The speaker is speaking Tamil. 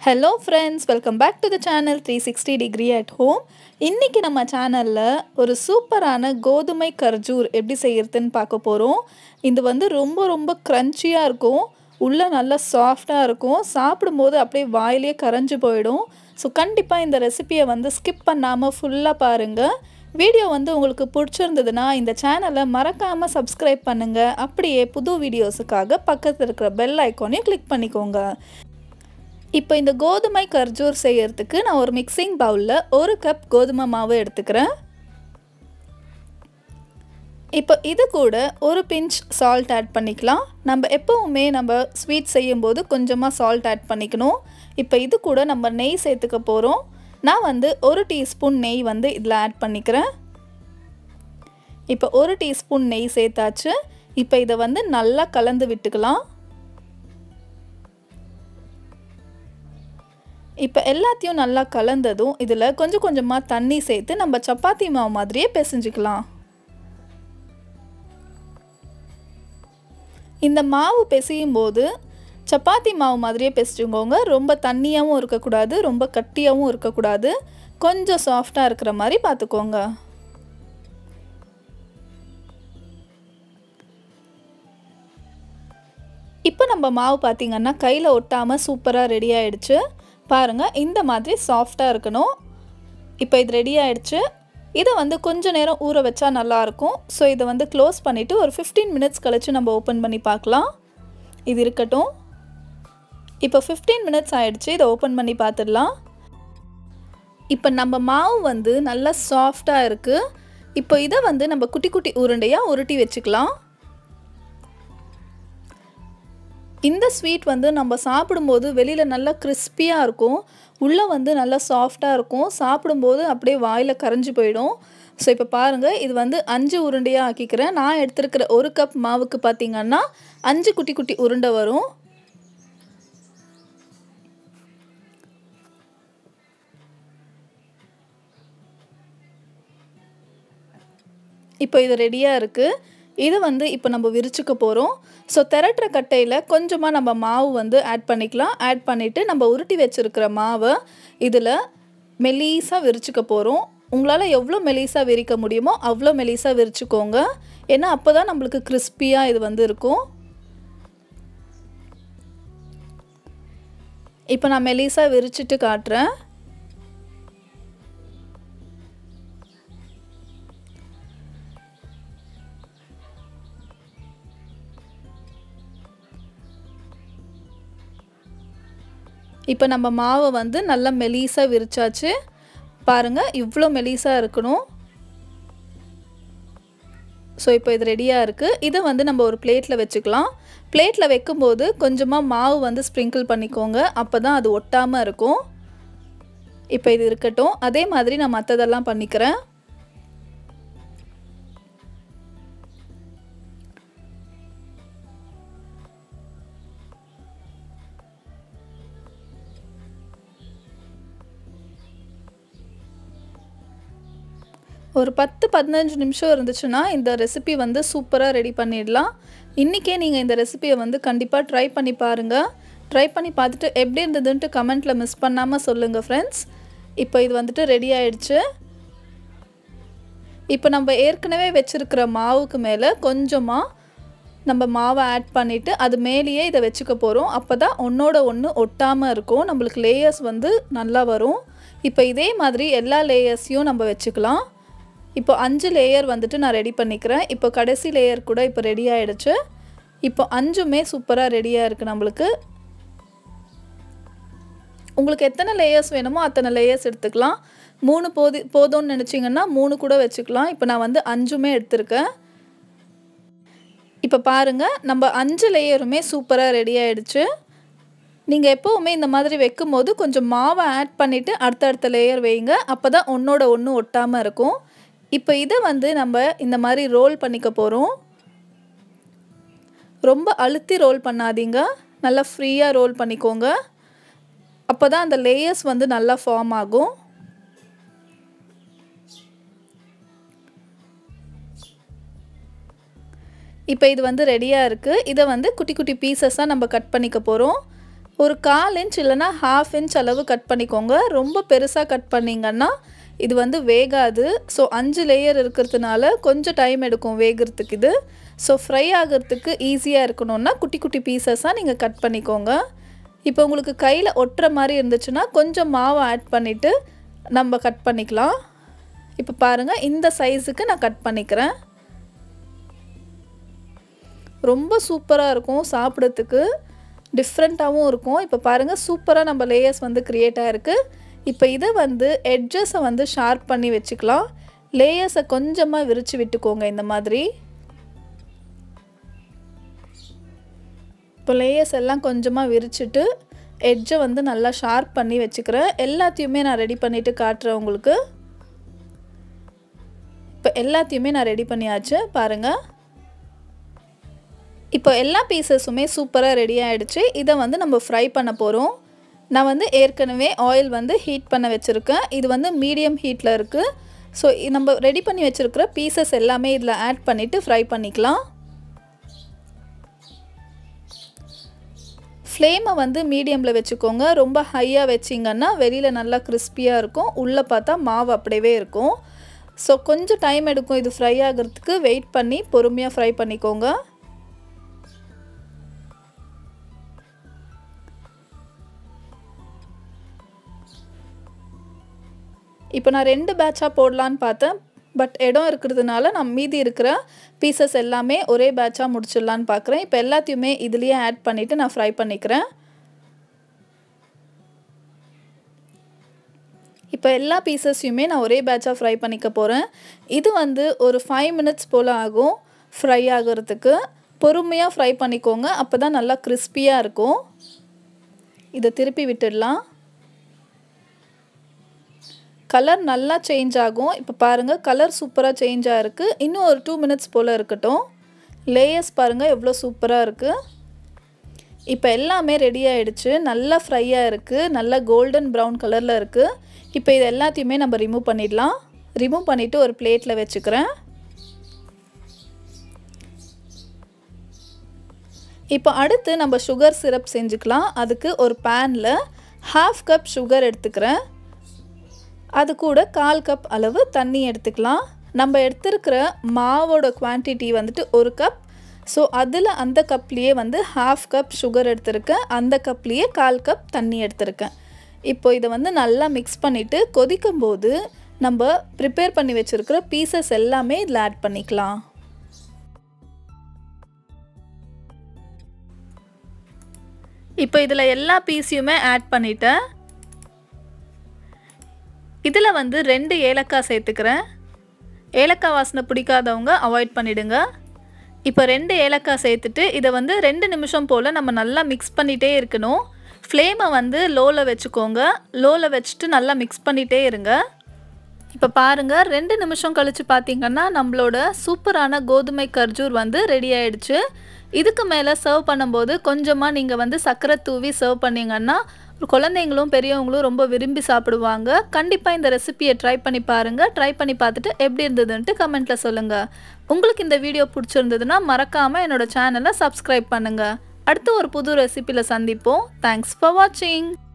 hello friends welcome back to the channel three sixty degree at home இன்றைக்கி நம்ம சேனலில் ஒரு சூப்பரான கோதுமை கர்ஜூர் எப்படி செய்யறதுன்னு பார்க்க போகிறோம் இது வந்து ரொம்ப ரொம்ப க்ரன்ச்சியாக இருக்கும் உள்ளே நல்லா சாஃப்டாக இருக்கும் சாப்பிடும்போது அப்படியே வாயிலே கரைஞ்சு போயிடும் ஸோ கண்டிப்பாக இந்த ரெசிபியை வந்து ஸ்கிப் பண்ணாமல் ஃபுல்லாக பாருங்கள் வீடியோ வந்து உங்களுக்கு பிடிச்சிருந்ததுன்னா இந்த சேனலை மறக்காமல் சப்ஸ்கிரைப் பண்ணுங்கள் அப்படியே புது வீடியோஸுக்காக பக்கத்தில் இருக்கிற பெல் ஐக்கானையும் கிளிக் பண்ணிக்கோங்க இப்போ இந்த கோதுமை கர்ஜூர் செய்யறதுக்கு நான் ஒரு மிக்சிங் பவுலில் ஒரு கப் கோதுமை மாவு எடுத்துக்கிறேன் இப்போ இது கூட ஒரு பிஞ்ச் சால்ட் ஆட் பண்ணிக்கலாம் நம்ம எப்போவுமே நம்ம ஸ்வீட் செய்யும்போது கொஞ்சமாக சால்ட் ஆட் பண்ணிக்கணும் இப்போ இது கூட நம்ம நெய் சேர்த்துக்க போகிறோம் நான் வந்து ஒரு டீஸ்பூன் நெய் வந்து இதில் ஆட் பண்ணிக்கிறேன் இப்போ ஒரு டீஸ்பூன் நெய் சேர்த்தாச்சு இப்போ இதை வந்து நல்லா கலந்து விட்டுக்கலாம் இப்போ எல்லாத்தையும் நல்லா கலந்ததும் இதில் கொஞ்சம் கொஞ்சமாக தண்ணி சேர்த்து நம்ம சப்பாத்தி மாவு மாதிரியே பிசைஞ்சிக்கலாம் இந்த மாவு பிசையும் போது சப்பாத்தி மாவு மாதிரியே பிசைச்சுக்கோங்க ரொம்ப தண்ணியாகவும் இருக்கக்கூடாது ரொம்ப கட்டியாகவும் இருக்கக்கூடாது கொஞ்சம் சாஃப்டாக இருக்கிற மாதிரி பார்த்துக்கோங்க இப்போ நம்ம மாவு பார்த்திங்கன்னா கையில் ஒட்டாமல் சூப்பராக ரெடி ஆகிடுச்சு பாருங்கள் இந்த மாதிரி சாஃப்டாக இருக்கணும் இப்போ இது ரெடி ஆகிடுச்சு இதை வந்து கொஞ்சம் நேரம் ஊற வச்சா நல்லாயிருக்கும் ஸோ இதை வந்து க்ளோஸ் பண்ணிவிட்டு ஒரு ஃபிஃப்டீன் மினிட்ஸ் கழித்து நம்ம ஓப்பன் பண்ணி பார்க்கலாம் இது இருக்கட்டும் இப்போ ஃபிஃப்டீன் மினிட்ஸ் ஆகிடுச்சு இதை ஓப்பன் பண்ணி பார்த்துடலாம் இப்போ நம்ம மாவு வந்து நல்லா சாஃப்டாக இருக்குது இப்போ இதை வந்து நம்ம குட்டி குட்டி உருண்டையாக உருட்டி வச்சுக்கலாம் இந்த ஸ்வீட் வந்து நம்ம சாப்பிடும்போது வெளியில் நல்லா கிறிஸ்பியாக இருக்கும் உள்ளே வந்து நல்லா சாஃப்டாக இருக்கும் சாப்பிடும்போது அப்படியே வாயில் கரைஞ்சி போயிடும் ஸோ இப்போ பாருங்கள் இது வந்து அஞ்சு உருண்டையாக ஆக்கிக்கிறேன் நான் எடுத்துருக்கிற ஒரு கப் மாவுக்கு பார்த்திங்கன்னா அஞ்சு குட்டி குட்டி உருண்டை வரும் இப்போ இது ரெடியாக இருக்குது இது வந்து இப்போ நம்ம விரிச்சுக்க போகிறோம் ஸோ திரட்டுற கட்டையில் கொஞ்சமாக நம்ம மாவு வந்து ஆட் பண்ணிக்கலாம் ஆட் பண்ணிவிட்டு நம்ம உருட்டி வச்சுருக்கிற மாவை இதில் மெலீஸாக விரிச்சுக்க போகிறோம் உங்களால் எவ்வளோ மெலீஸாக விரிக்க முடியுமோ அவ்வளோ மெலீஸாக விரிச்சுக்கோங்க ஏன்னா அப்போ தான் நம்மளுக்கு கிறிஸ்பியாக இது வந்து இருக்கும் இப்போ நான் மெலீஸாக விரிச்சிட்டு காட்டுறேன் இப்போ நம்ம மாவை வந்து நல்லா மெலீஸாக விரிச்சாச்சு பாருங்கள் இவ்வளோ மெலீஸாக இருக்கணும் ஸோ இப்போ இது ரெடியாக இருக்குது இதை வந்து நம்ம ஒரு பிளேட்டில் வச்சுக்கலாம் பிளேட்டில் வைக்கும்போது கொஞ்சமாக மாவு வந்து ஸ்ப்ரிங்கிள் பண்ணிக்கோங்க அப்போ தான் அது ஒட்டாமல் இருக்கும் இப்போ இது இருக்கட்டும் அதே மாதிரி நான் மற்றதெல்லாம் பண்ணிக்கிறேன் ஒரு பத்து பதினஞ்சு நிமிஷம் இருந்துச்சுன்னா இந்த ரெசிபி வந்து சூப்பராக ரெடி பண்ணிடலாம் இன்றைக்கே நீங்கள் இந்த ரெசிபியை வந்து கண்டிப்பாக ட்ரை பண்ணி பாருங்கள் ட்ரை பண்ணி பார்த்துட்டு எப்படி இருந்ததுன்ட்டு கமெண்ட்டில் மிஸ் பண்ணாமல் சொல்லுங்கள் ஃப்ரெண்ட்ஸ் இப்போ இது வந்துட்டு ரெடி ஆயிடுச்சு இப்போ நம்ம ஏற்கனவே வச்சுருக்கிற மாவுக்கு மேலே கொஞ்சமாக நம்ம மாவை ஆட் பண்ணிவிட்டு அது மேலேயே இதை வச்சுக்க போகிறோம் அப்போ தான் ஒன்றோட ஒன்று ஒட்டாமல் இருக்கும் நம்மளுக்கு லேயர்ஸ் வந்து நல்லா வரும் இப்போ இதே மாதிரி எல்லா லேயர்ஸையும் நம்ம வச்சுக்கலாம் இப்போ அஞ்சு லேயர் வந்துட்டு நான் ரெடி பண்ணிக்கிறேன் இப்போ கடைசி லேயர் கூட இப்போ ரெடி ஆகிடுச்சு இப்போ அஞ்சுமே சூப்பராக ரெடியாக இருக்குது நம்மளுக்கு உங்களுக்கு எத்தனை லேயர்ஸ் வேணுமோ அத்தனை லேயர்ஸ் எடுத்துக்கலாம் மூணு போதி போதும்னு நினச்சிங்கன்னா மூணு கூட வச்சுக்கலாம் இப்போ நான் வந்து அஞ்சுமே எடுத்திருக்கேன் இப்போ பாருங்கள் நம்ம அஞ்சு லேயருமே சூப்பராக ரெடி ஆகிடுச்சு நீங்கள் எப்போவுமே இந்த மாதிரி வைக்கும் போது கொஞ்சம் மாவை ஆட் பண்ணிவிட்டு அடுத்தடுத்த லேயர் வைங்க அப்போ தான் ஒன்றோட ஒன்று ஒட்டாமல் இருக்கும் இப்போ இதை வந்து நம்ம இந்த மாதிரி ரோல் பண்ணிக்க போகிறோம் ரொம்ப அழுத்தி ரோல் பண்ணாதீங்க நல்லா ஃப்ரீயாக ரோல் பண்ணிக்கோங்க அப்போ தான் அந்த லேயர்ஸ் வந்து நல்லா ஃபார்ம் ஆகும் இப்போ இது வந்து ரெடியாக இருக்குது இதை வந்து குட்டி குட்டி பீசஸாக நம்ம கட் பண்ணிக்க போகிறோம் ஒரு கால் இன்ச் இல்லைன்னா ஹாஃப் இன்ச் அளவு கட் பண்ணிக்கோங்க ரொம்ப பெருசாக கட் பண்ணிங்கன்னா இது வந்து வேகாது ஸோ அஞ்சு லேயர் இருக்கிறதுனால கொஞ்சம் டைம் எடுக்கும் வேகிறதுக்கு இது ஸோ ஃப்ரை ஆகிறதுக்கு ஈஸியாக இருக்கணும்னா குட்டி குட்டி பீசஸாக நீங்கள் கட் பண்ணிக்கோங்க இப்போ உங்களுக்கு கையில் ஒட்டுற மாதிரி இருந்துச்சுன்னா கொஞ்சம் மாவை ஆட் பண்ணிவிட்டு நம்ம கட் பண்ணிக்கலாம் இப்போ பாருங்கள் இந்த சைஸுக்கு நான் கட் பண்ணிக்கிறேன் ரொம்ப சூப்பராக இருக்கும் சாப்பிட்றதுக்கு டிஃப்ரெண்ட்டாகவும் இருக்கும் இப்போ பாருங்கள் சூப்பராக நம்ம லேயர்ஸ் வந்து க்ரியேட் ஆகிருக்கு இப்போ இதை வந்து எட்ஜஸை வந்து ஷார்ப் பண்ணி வச்சுக்கலாம் லேயர்ஸை கொஞ்சமாக விரித்து விட்டுக்கோங்க இந்த மாதிரி இப்போ லேயர்ஸ் எல்லாம் கொஞ்சமாக விரிச்சிட்டு எட்ஜை வந்து நல்லா ஷார்ப் பண்ணி வச்சுக்கிறேன் எல்லாத்தையுமே நான் ரெடி பண்ணிவிட்டு காட்டுறேன் உங்களுக்கு இப்போ எல்லாத்தையுமே நான் ரெடி பண்ணியாச்சு பாருங்கள் இப்போ எல்லா பீசஸுமே சூப்பராக ரெடி ஆகிடுச்சு இதை வந்து நம்ம ஃப்ரை பண்ண போகிறோம் நான் வந்து ஏற்கனவே ஆயில் வந்து ஹீட் பண்ண வச்சுருக்கேன் இது வந்து மீடியம் ஹீட்டில் இருக்குது ஸோ நம்ம ரெடி பண்ணி வச்சுருக்கிற பீசஸ் எல்லாமே இதில் ஆட் பண்ணிவிட்டு ஃப்ரை பண்ணிக்கலாம் ஃப்ளேமை வந்து மீடியமில் வச்சுக்கோங்க ரொம்ப ஹையாக வச்சிங்கன்னா வெளியில் நல்லா கிறிஸ்பியாக இருக்கும் உள்ளே பார்த்தா மாவு அப்படியே இருக்கும் ஸோ கொஞ்சம் டைம் எடுக்கும் இது ஃப்ரை ஆகிறதுக்கு வெயிட் பண்ணி பொறுமையாக ஃப்ரை பண்ணிக்கோங்க இப்போ நான் ரெண்டு பேட்சாக போடலான்னு பார்த்தேன் பட் இடம் இருக்கிறதுனால நான் மீதி இருக்கிற பீசஸ் எல்லாமே ஒரே பேட்சாக முடிச்சிடலான்னு பார்க்குறேன் இப்போ எல்லாத்தையுமே இதுலேயே ஆட் பண்ணிவிட்டு நான் ஃப்ரை பண்ணிக்கிறேன் இப்போ எல்லா பீசஸையுமே நான் ஒரே பேட்சாக ஃப்ரை பண்ணிக்க போகிறேன் இது வந்து ஒரு ஃபைவ் மினிட்ஸ் போல் ஆகும் ஃப்ரை ஆகிறதுக்கு பொறுமையாக ஃப்ரை பண்ணிக்கோங்க அப்போ தான் நல்லா கிறிஸ்பியாக இருக்கும் இதை திருப்பி விட்டுடலாம் கலர் நல்லா சேஞ்ச் ஆகும் இப்போ பாருங்கள் கலர் சூப்பராக சேஞ்ச் ஆகிருக்கு இன்னும் ஒரு டூ மினிட்ஸ் போல் இருக்கட்டும் லேயர்ஸ் பாருங்கள் எவ்வளோ சூப்பராக இருக்குது இப்போ எல்லாமே ரெடி ஆகிடுச்சு நல்லா ஃப்ரையாக இருக்குது நல்லா கோல்டன் ப்ரௌன் கலரில் இருக்குது இப்போ இது எல்லாத்தையுமே நம்ம ரிமூவ் பண்ணிடலாம் ரிமூவ் பண்ணிவிட்டு ஒரு பிளேட்டில் வச்சுக்கிறேன் இப்போ அடுத்து நம்ம சுகர் சிரப் செஞ்சுக்கலாம் அதுக்கு ஒரு பேனில் ஹாஃப் கப் சுகர் எடுத்துக்கிறேன் அது கூட கால் கப் அளவு தண்ணி எடுத்துக்கலாம் நம்ம எடுத்துருக்கிற மாவோட குவான்டிட்டி வந்துட்டு ஒரு கப் ஸோ அதில் அந்த கப்லேயே வந்து ஹாஃப் கப் சுகர் எடுத்திருக்கேன் அந்த கப்லேயே கால் கப் தண்ணி எடுத்திருக்கேன் இப்போ இதை வந்து நல்லா மிக்ஸ் பண்ணிவிட்டு கொதிக்கும் போது நம்ம ப்ரிப்பேர் பண்ணி வச்சுருக்கிற பீசஸ் எல்லாமே இதில் ஆட் பண்ணிக்கலாம் இப்போ இதில் எல்லா பீஸையுமே ஆட் பண்ணிட்டேன் இதில் வந்து ரெண்டு ஏலக்காய் சேர்த்துக்கிறேன் ஏலக்காய் வாசனை பிடிக்காதவங்க அவாய்ட் பண்ணிவிடுங்க இப்போ ரெண்டு ஏலக்காய் சேர்த்துட்டு இதை வந்து ரெண்டு நிமிஷம் போல் நம்ம நல்லா மிக்ஸ் பண்ணிகிட்டே இருக்கணும் ஃப்ளேமை வந்து லோவில் வச்சுக்கோங்க லோவில் வச்சுட்டு நல்லா மிக்ஸ் பண்ணிகிட்டே இருங்க இப்போ பாருங்கள் ரெண்டு நிமிஷம் கழித்து பார்த்தீங்கன்னா நம்மளோட சூப்பரான கோதுமை கர்ஜூர் வந்து ரெடி ஆயிடுச்சு இதுக்கு மேலே சர்வ் பண்ணும்போது கொஞ்சமாக நீங்கள் வந்து சர்க்கரை தூவி சர்வ் பண்ணிங்கன்னா குழந்தைங்களும் பெரியவங்களும் ரொம்ப விரும்பி சாப்பிடுவாங்க கண்டிப்பாக இந்த ரெசிபியை ட்ரை பண்ணி பாருங்கள் ட்ரை பண்ணி பார்த்துட்டு எப்படி இருந்ததுன்ட்டு கமெண்ட்டில் சொல்லுங்கள் உங்களுக்கு இந்த வீடியோ பிடிச்சிருந்ததுன்னா மறக்காமல் என்னோடய சேனலை சப்ஸ்கிரைப் பண்ணுங்கள் அடுத்து ஒரு புது ரெசிப்பியில் சந்திப்போம் தேங்க்ஸ் ஃபார் வாட்சிங்